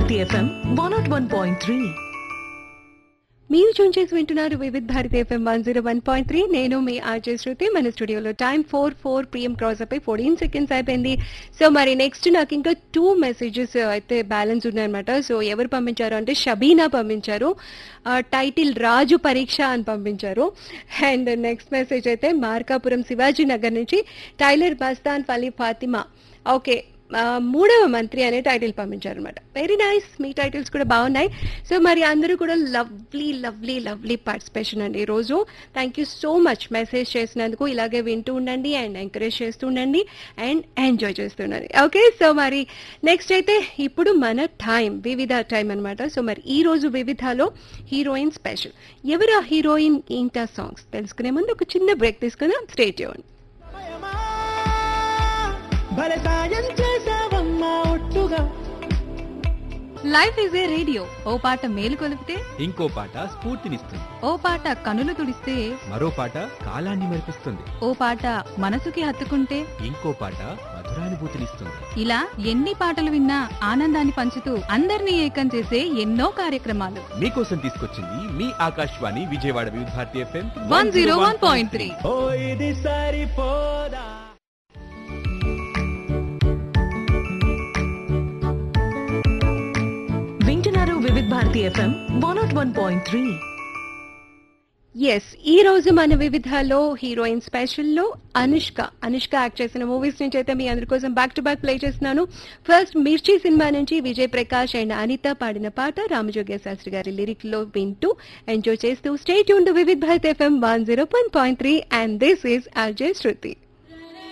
Bharati FM one nought one point three మీరు tune చేసి వింటున్నారు Vividh Bharati FM one zero one point three నేను మీ ఆర్జే శృతి మన స్టూడియోలో time four four PM cross అయిపోయి ఫోర్టీన్ సెకండ్స్ అయిపోయింది సో మరి నెక్స్ట్ నాకు ఇంకా టూ మెసేజెస్ అయితే బ్యాలెన్స్ ఉన్నాయన్నమాట సో ఎవరు పంపించారు అంటే షబీనా పంపించారు టైటిల్ రాజు పరీక్ష అని పంపించారు అండ్ నెక్స్ట్ మెసేజ్ అయితే మార్కాపురం శివాజీ నగర్ నుంచి టైలర్ బస్తాన్ ఫలీ ఫాతిమా ఓకే ఆ, మూడవ మంత్రి అనే టైటిల్ పంపించారు అనమాట వెరీ నైస్ మీ టైటిల్స్ కూడా బాగున్నాయి సో మరి అందరూ కూడా లవ్లీ లవ్లీ లవ్లీ పార్టిసిపేషన్ అండి ఈరోజు thank you so much message చేసినందుకు ఇలాగే వింటూ ఉండండి అండ్ ఎంకరేజ్ చేస్తూ ఉండండి అండ్ ఎంజాయ్ చేస్తుండండి ఓకే సో మరి నెక్స్ట్ అయితే ఇప్పుడు మన టైం వివిధ టైం అన్నమాట సో మరి ఈ రోజు వివిధలో హీరోయిన్ స్పెషల్ ఎవరు ఆ హీరోయిన్ ఏంటా సాంగ్స్ తెలుసుకునే ముందు ఒక చిన్న బ్రేక్ తీసుకుందాం స్టేట్ చేయండి సమయమా, భలే సాయం చేసావమ్మా ఒట్టుగా లైఫ్ ఈజ్ ఏ రేడియో ఓ పాట మేలు కొలిపితే ఇంకో పాట స్ఫూర్తినిస్తుంది ఓ పాట కనులు తుడిస్తే మరో పాట కాలాన్ని మరిపిస్తుంది ఓ పాట మనసుకి హత్తుకుంటే ఇంకో పాట మధురానుభూతినిస్తుంది ఇలా ఎన్ని పాటలు విన్నా ఆనందాన్ని పంచుతూ అందరినీ ఏకం చేసే ఎన్నో కార్యక్రమాలు మీకోసం తీసుకొచ్చింది మీ Akashvani Vijayawada Vividh Bharati FM one zero one point three ఓ ఇది సరిపోదా వింటున్నారు Vividh Bharati FM one nought one point three yes ఈ రోజు మన వివిధలో హీరోయిన్ స్పెషల్లో అనుష్క అనుష్క యాక్ట్ చేసిన మూవీస్ నుంచి అయితే మీ అందరి కోసం బ్యాక్ టు బ్యాక్ ప్లే చేస్తున్నాను ఫస్ట్ మిర్చి సినిమా నుంచి విజయ్ ప్రకాష్ అండ్ అనిత పాడిన పాట రామజోగ్య శాస్త్రి గారి లిరిక్ లో వింటూ ఎంజాయ్ చేస్తూ స్టేట్ యూన్ to Vividh Bharat FM one zero one point three and this is Ajay Shruti